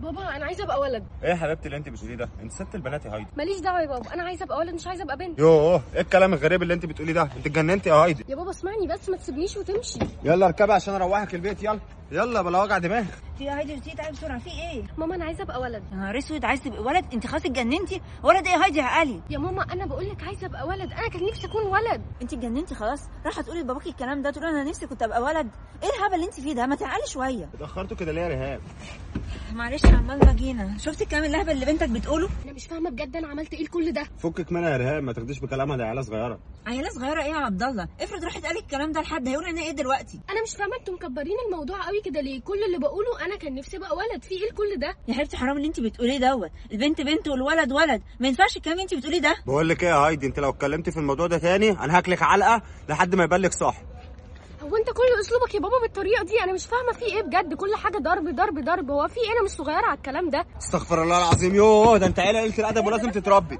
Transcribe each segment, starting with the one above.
بابا انا عايزه ابقى ولد ايه يا حبيبتي اللي انت بتقوليه ده انت ست البنات يا هايدي ماليش دعوه يا بابا انا عايزه ابقى ولد مش عايزه ابقى بنت يوه ايه الكلام الغريب اللي انت بتقوليه ده انت اتجننتي يا هايدي يا بابا اسمعني بس ما تسيبنيش وتمشي يلا اركبي عشان اروحك البيت يلا يلا بلا وجع دماغ في يا هايدي بتيجي تعالي بسرعه في ايه ماما انا عايزه ابقى ولد يا نهار اسود عايز تبقى ولد انت خلاص اتجننتي ولد ايه يا هايدي يا علي يا ماما انا بقول لك عايزه ابقى ولد انا كان نفسي اكون ولد انت اتجننتي خلاص رايحه تقولي لباباكي الكلام ده تقولي انا نفسي كنت ابقى ولد ايه الهبل اللي انت فيه ده ما تعالي شويه اتاخرتوا كده ليه يا ريهام معلش عمال ما جينا شفتي الكلام اللهبل اللي بنتك بتقوله انا مش فاهمه بجد انا عملت ايه لكل ده فكك منها يا ريهام ما تاخديش بكلامها ده عيله صغيره عيله صغيره ايه يا عبد الله افرض راحت قالت الكلام ده لحد هيقول انا ايه دلوقتي انا مش فاهمه انتوا مكبرين الموضوع قوي كده ليه كل اللي بقوله انا كان نفسي ابقى ولد في ايه لكل ده يا حبيبتي حرام اللي انت بتقوليه دوت البنت بنت والولد ولد ما ينفعش الكلام اللي انت بتقوليه ده بقول لك ايه يا هايدي انت لو اتكلمتي في الموضوع ده تاني انا هاكلك علقه لحد ما يبان لك صح هو انت كل اسلوبك يا بابا بالطريقه دي انا مش فاهمه في ايه بجد كل حاجه ضرب ضرب ضرب هو في ايه انا مش صغيره على الكلام ده استغفر الله العظيم يوه ده انت عيله قله الادب ولازم تتربي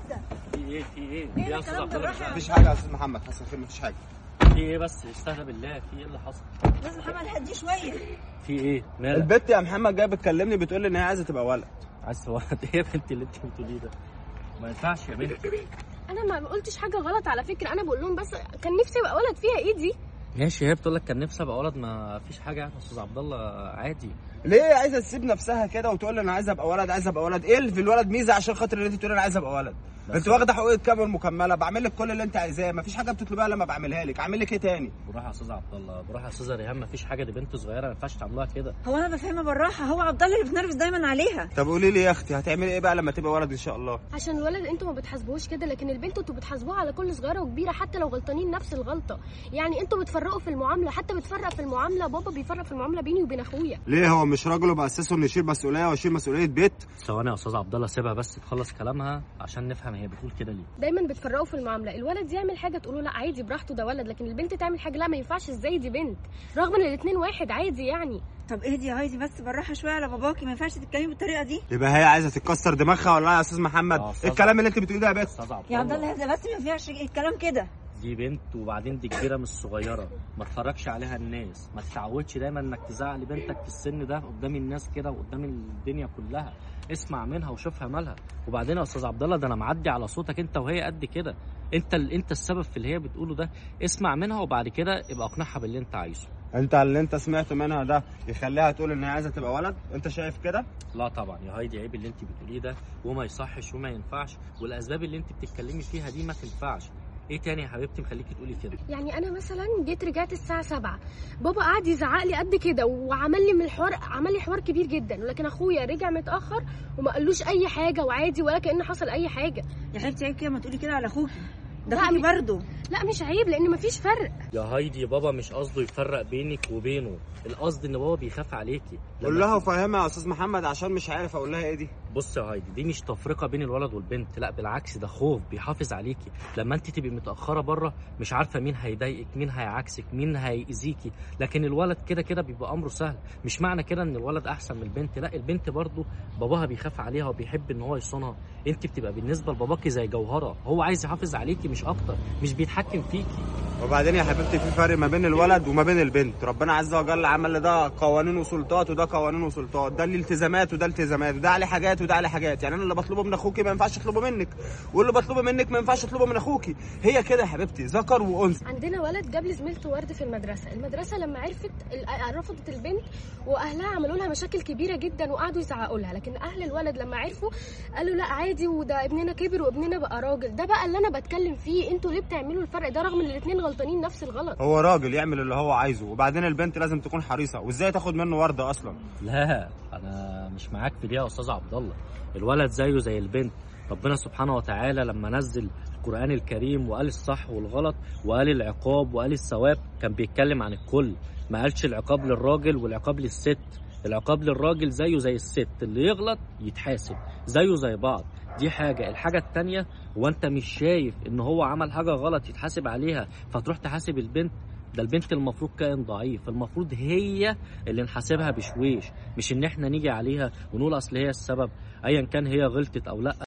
في ايه في ايه في ايه يا استاذ الكلام عبد ده الله بالراحة. مفيش حاجه يا استاذ محمد حسن خير مفيش حاجه في ايه بس استهدى بالله في ايه اللي حصل لازم محمد هديه شويه في ايه مالك البت يا محمد جايه بتكلمني بتقول لي ان هي عايزه تبقى ولد عايز تولد ايه يا بنتي اللي انت بتقوليه ده ما ينفعش يا بنتي انا ما قلتش حاجه غلط على فكره انا بقول لهم بس كان نفسي ابقى ولد فيها ايه دي ماشي هي بتقول لك كان نفسي ابقى ولد ما فيش حاجه يعني يا استاذ عبد الله عادي ليه عايزه تسيب نفسها كده وتقول لي انا عايزه ابقى ولد عايزه ابقى ولد ايه اللي في الولد ميزه عشان خاطر ان انت تقولي انا عايزه ابقى ولد بس انت واخده حقوق كامل مكمله بعمل لك كل اللي انت عايزاه مفيش حاجه بتطلبها لما بعملها لك اعمل لك ايه تاني بروح يا استاذ عبد الله بروح يا استاذه ريهام ما فيش حاجه دي بنت صغيره ما ينفعش تعملوها كده هو انا بفهمها بالراحه هو عبد الله اللي بتنرفز دايما عليها طب قولي لي يا اختي هتعملي ايه بقى لما تبقى ولد ان شاء الله عشان الولد انتوا ما بتحاسبوهوش كده لكن البنت انتوا بتحاسبوها على كل صغيره وكبيره حتى لو غلطانين نفس الغلطه يعني انتوا بتفرقوا في المعامله حتى بتفرق في المعامله بابا بيفرق في المعامله بيني وبين اخويا ليه هو مش راجل وبأسسه انه يشيل مسؤوليه ويشيل مسؤوليه بيت ثواني يا استاذ عبد الله سيبها بس تخلص كلامها عشان نفهم هي بتقول كده ليه دايما بتفرقوا في المعامله الولد يعمل حاجه تقولوا لا عادي براحته ده ولد لكن البنت تعمل حاجه لا ما ينفعش ازاي دي بنت رغم ان الاثنين واحد عادي يعني طب اهدي يا هايدي بس بالراحه شويه على باباكي ما ينفعش تتكلمي بالطريقه دي يبقى هي عايزه تتكسر دماغها ولا لا يا استاذ محمد آه، أستاذ ايه الكلام اللي انت بتقوليه ده يا بت استاذ عبد يا عبد الله الله اهدى بس ما ينفعش الكلام كده دي بنت وبعدين دي كبيره مش صغيره ما تفرجش عليها الناس ما تتعودش دايما انك تزعل بنتك في السن ده قدام الناس كده وقدام الدنيا كلها اسمع منها وشوفها مالها وبعدين يا استاذ عبد الله ده انا معدي على صوتك انت وهي قد كده انت ال... انت السبب في اللي هي بتقوله ده اسمع منها وبعد كده ابقى اقنعها باللي انت عايزه انت اللي انت سمعته منها ده يخليها تقول ان هي عايزه تبقى ولد انت شايف كده لا طبعا يا هايدي عيب اللي انت بتقوليه ده وما يصحش وما ينفعش والاسباب اللي انت بتتكلمي فيها دي ما تنفعش ايه تاني يا حبيبتي مخليكي تقولي كده يعني انا مثلا جيت رجعت الساعه 7 بابا قعد يزعق لي قد كده وعمل لي من الحوار عمل لي حوار كبير جدا ولكن اخويا رجع متاخر وما قالوش اي حاجه وعادي ولا كان حصل اي حاجه يا حبيبتي عيب كده ما تقولي كده على اخوكي ده لا، اخوكي م- برضه لا مش عيب لان مفيش فرق يا هايدي بابا مش قصده يفرق بينك وبينه القصد ان بابا بيخاف عليكي قول لما لها وفهمها يا استاذ محمد عشان مش عارف اقول لها ايه دي بص يا هايدي دي مش تفرقه بين الولد والبنت لا بالعكس ده خوف بيحافظ عليكي لما انت تبقي متاخره بره مش عارفه مين هيضايقك مين هيعكسك مين هيأذيكي لكن الولد كده كده بيبقى امره سهل مش معنى كده ان الولد احسن من البنت لا البنت برضه باباها بيخاف عليها وبيحب ان هو يصونها انت بتبقى بالنسبه لباباكي زي جوهره هو عايز يحافظ عليكي مش اكتر مش بيتحكم فيكي وبعدين يا حبيبتي في فرق ما بين الولد وما بين البنت ربنا عز وجل عمل ده قوانين وسلطات وده قوانين وسلطات ده اللي التزامات وده التزامات وده عليه حاجات وده عليه حاجات يعني انا اللي بطلبه من اخوكي ما ينفعش اطلبه منك واللي بطلبه منك ما ينفعش اطلبه من اخوكي هي كده يا حبيبتي ذكر وانثى عندنا ولد جاب لي زميلته ورد في المدرسه المدرسه لما عرفت ال- رفضت البنت واهلها عملوا لها مشاكل كبيره جدا وقعدوا يزعقوا لها لكن اهل الولد لما عرفوا قالوا لا عادي وده ابننا كبر وابننا بقى راجل ده بقى اللي انا بتكلم فيه انتوا ليه بتعملوا الفرق ده رغم ان الاثنين غلطانين نفس الغلط هو راجل يعمل اللي هو عايزه وبعدين البنت لازم تكون حريصه وازاي تاخد منه ورده اصلا لا انا مش معاك في دي يا استاذ عبد الله الولد زيه زي البنت ربنا سبحانه وتعالى لما نزل القرآن الكريم وقال الصح والغلط وقال العقاب وقال الثواب كان بيتكلم عن الكل ما قالش العقاب للراجل والعقاب للست العقاب للراجل زيه زي الست اللي يغلط يتحاسب زيه زي بعض دي حاجة الحاجة التانية هو انت مش شايف ان هو عمل حاجة غلط يتحاسب عليها فتروح تحاسب البنت ده البنت المفروض كائن ضعيف المفروض هي اللي نحاسبها بشويش مش ان احنا نيجي عليها ونقول اصل هي السبب ايا كان هي غلطت او لا